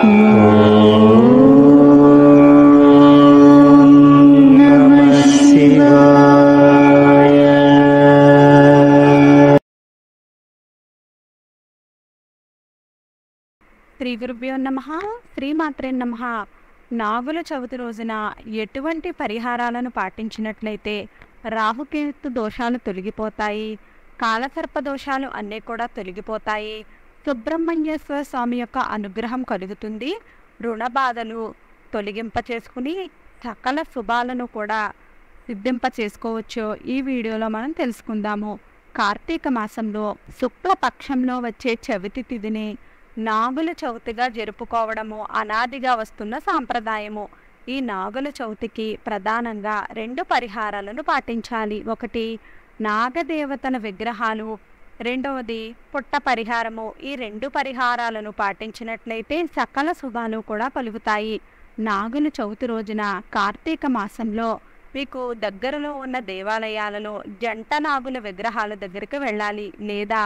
నమః శివాయ శ్రీ గురుభ్యో నమ శ్రీమాత్రే నమ నాగుల చవితి రోజున ఎటువంటి పరిహారాలను పాటించినట్లయితే రాహుకేతు దోషాలు తొలగిపోతాయి కాలసర్ప దోషాలు అన్నీ కూడా తొలగిపోతాయి సుబ్రహ్మణ్యేశ్వర స్వామి యొక్క అనుగ్రహం కలుగుతుంది రుణ బాధలు తొలగింప చేసుకుని సకల శుభాలను కూడా సిద్ధింప చేసుకోవచ్చు ఈ వీడియోలో మనం తెలుసుకుందాము కార్తీక మాసంలో శుక్ల పక్షంలో వచ్చే చవితి తిథిని నాగుల చవితిగా జరుపుకోవడము అనాదిగా వస్తున్న సాంప్రదాయము ఈ నాగుల చవితికి ప్రధానంగా రెండు పరిహారాలను పాటించాలి ఒకటి నాగదేవతల విగ్రహాలు రెండవది పుట్ట పరిహారము ఈ రెండు పరిహారాలను పాటించినట్లయితే సకల శుభాలు కూడా కలుగుతాయి నాగుల చవితి రోజున కార్తీక మాసంలో మీకు దగ్గరలో ఉన్న దేవాలయాలలో జంట నాగుల విగ్రహాల దగ్గరికి వెళ్ళాలి లేదా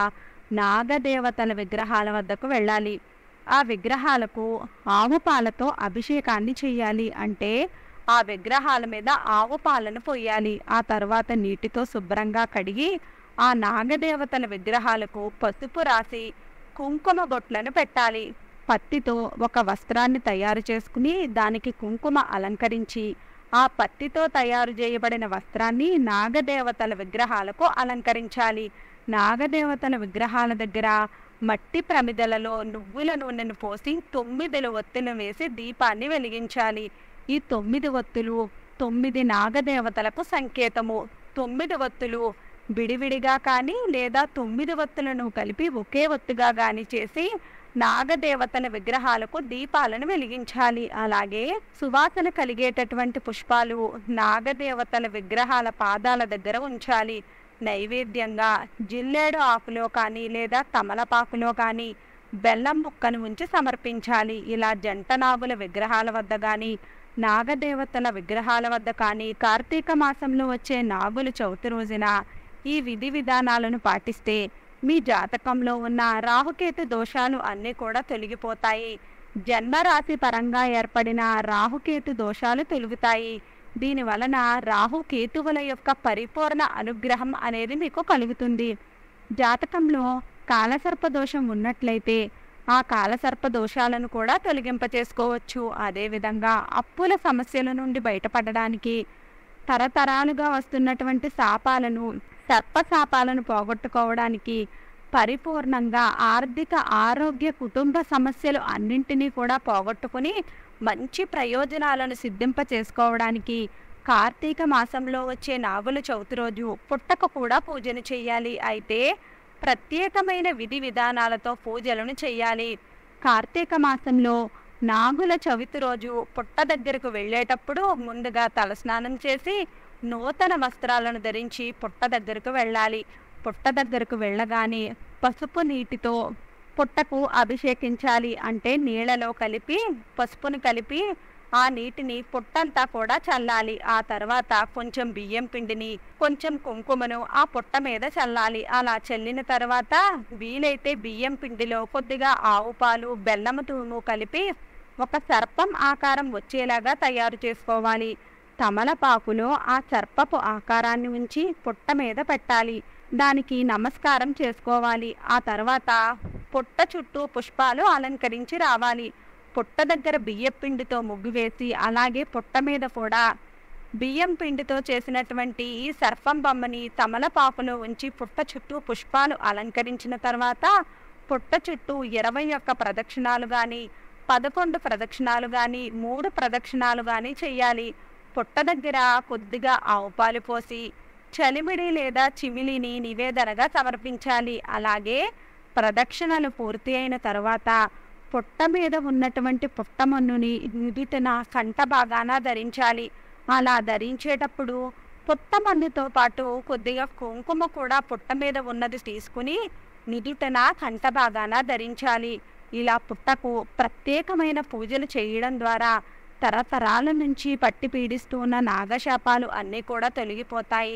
నాగదేవతల విగ్రహాల వద్దకు వెళ్ళాలి ఆ విగ్రహాలకు ఆవు పాలతో అభిషేకాన్ని చేయాలి అంటే ఆ విగ్రహాల మీద ఆవు పాలను పోయాలి ఆ తర్వాత నీటితో శుభ్రంగా కడిగి ఆ నాగదేవతల విగ్రహాలకు పసుపు రాసి కుంకుమ బొట్లను పెట్టాలి పత్తితో ఒక వస్త్రాన్ని తయారు చేసుకుని దానికి కుంకుమ అలంకరించి ఆ పత్తితో తయారు చేయబడిన వస్త్రాన్ని నాగదేవతల విగ్రహాలకు అలంకరించాలి నాగదేవతల విగ్రహాల దగ్గర మట్టి ప్రమిదలలో నువ్వుల నూనెను పోసి తొమ్మిదిల ఒత్తులు వేసి దీపాన్ని వెలిగించాలి ఈ తొమ్మిది ఒత్తులు తొమ్మిది నాగదేవతలకు సంకేతము తొమ్మిది ఒత్తులు విడివిడిగా కానీ లేదా తొమ్మిది ఒత్తులను కలిపి ఒకే ఒత్తుగా కానీ చేసి నాగదేవతల విగ్రహాలకు దీపాలను వెలిగించాలి అలాగే సువాసన కలిగేటటువంటి పుష్పాలు నాగదేవతల విగ్రహాల పాదాల దగ్గర ఉంచాలి నైవేద్యంగా జిల్లేడు ఆకులో కానీ లేదా తమలపాకులో కానీ బెల్లం ముక్కను ఉంచి సమర్పించాలి ఇలా జంట నాగుల విగ్రహాల వద్ద కానీ నాగదేవతల విగ్రహాల వద్ద కానీ కార్తీక మాసంలో వచ్చే నాగుల చవితి రోజున ఈ విధి విధానాలను పాటిస్తే మీ జాతకంలో ఉన్న రాహుకేతు దోషాలు అన్నీ కూడా తొలగిపోతాయి జన్మరాశి పరంగా ఏర్పడిన రాహుకేతు దోషాలు తొలుగుతాయి దీని వలన రాహుకేతువుల యొక్క పరిపూర్ణ అనుగ్రహం అనేది మీకు కలుగుతుంది జాతకంలో కాలసర్ప దోషం ఉన్నట్లయితే ఆ కాలసర్ప దోషాలను కూడా తొలగింప చేసుకోవచ్చు అదేవిధంగా అప్పుల సమస్యల నుండి బయటపడడానికి తరతరాలుగా వస్తున్నటువంటి శాపాలను సర్ప శాపాలను పోగొట్టుకోవడానికి పరిపూర్ణంగా ఆర్థిక ఆరోగ్య కుటుంబ సమస్యలు అన్నింటినీ కూడా పోగొట్టుకుని మంచి ప్రయోజనాలను సిద్ధింప చేసుకోవడానికి కార్తీక మాసంలో వచ్చే నాగుల చవితి రోజు పుట్టకు కూడా పూజను చేయాలి అయితే ప్రత్యేకమైన విధి విధానాలతో పూజలను చేయాలి కార్తీక మాసంలో నాగుల చవితి రోజు పుట్ట దగ్గరకు వెళ్ళేటప్పుడు ముందుగా తలస్నానం చేసి నూతన వస్త్రాలను ధరించి పుట్ట దగ్గరకు వెళ్ళాలి పుట్ట దగ్గరకు వెళ్ళగానే పసుపు నీటితో పుట్టకు అభిషేకించాలి అంటే నీళ్ళలో కలిపి పసుపును కలిపి ఆ నీటిని పుట్టంతా కూడా చల్లాలి ఆ తర్వాత కొంచెం బియ్యం పిండిని కొంచెం కుంకుమను ఆ పుట్ట మీద చల్లాలి అలా చల్లిన తర్వాత వీలైతే బియ్యం పిండిలో కొద్దిగా ఆవు పాలు బెల్లము తూము కలిపి ఒక సర్పం ఆకారం వచ్చేలాగా తయారు చేసుకోవాలి తమలపాకులో ఆ సర్పపు ఆకారాన్ని ఉంచి పుట్ట మీద పెట్టాలి దానికి నమస్కారం చేసుకోవాలి ఆ తర్వాత పుట్ట చుట్టూ పుష్పాలు అలంకరించి రావాలి పుట్ట దగ్గర బియ్యం పిండితో ముగ్గు వేసి అలాగే పుట్ట మీద కూడా బియ్యం పిండితో చేసినటువంటి ఈ సర్పం బొమ్మని తమలపాకులో ఉంచి పుట్ట చుట్టూ పుష్పాలు అలంకరించిన తర్వాత పుట్ట చుట్టూ ఇరవై ఒక్క ప్రదక్షిణాలు కానీ పదకొండు ప్రదక్షిణాలు కానీ మూడు ప్రదక్షిణాలు కానీ చేయాలి పుట్ట దగ్గర కొద్దిగా ఆవు పాలు పోసి చలిమిడి లేదా చిమిలిని నివేదనగా సమర్పించాలి అలాగే ప్రదక్షిణలు పూర్తి అయిన తర్వాత పుట్ట మీద ఉన్నటువంటి పుట్టమన్నుని నుదిటిన కంట భాగాన ధరించాలి అలా ధరించేటప్పుడు పుట్టమన్నుతో పాటు కొద్దిగా కుంకుమ కూడా పుట్ట మీద ఉన్నది తీసుకుని నిదుటన కంట భాగాన ధరించాలి ఇలా పుట్టకు ప్రత్యేకమైన పూజలు చేయడం ద్వారా తరతరాల నుంచి పట్టి పీడిస్తూ ఉన్న నాగశాపాలు అన్నీ కూడా తొలగిపోతాయి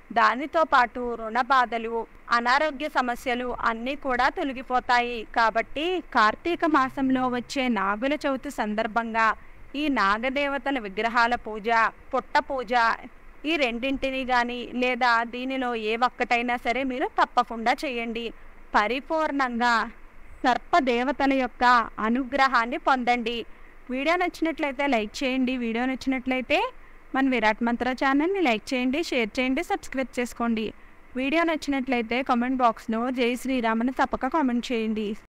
దానితో పాటు రుణ బాధలు అనారోగ్య సమస్యలు అన్నీ కూడా తొలగిపోతాయి కాబట్టి కార్తీక మాసంలో వచ్చే నాగుల చవితి సందర్భంగా ఈ నాగదేవతల విగ్రహాల పూజ పుట్ట పూజ ఈ రెండింటిని కానీ లేదా దీనిలో ఏ ఒక్కటైనా సరే మీరు తప్పకుండా చేయండి పరిపూర్ణంగా సర్పదేవతల యొక్క అనుగ్రహాన్ని పొందండి వీడియో నచ్చినట్లయితే లైక్ చేయండి వీడియో నచ్చినట్లయితే మన విరాట్ మంత్ర ఛానల్ని లైక్ చేయండి షేర్ చేయండి సబ్స్క్రైబ్ చేసుకోండి వీడియో నచ్చినట్లయితే కామెంట్ బాక్స్లో జై శ్రీరామ్ అని తప్పక కామెంట్ చేయండి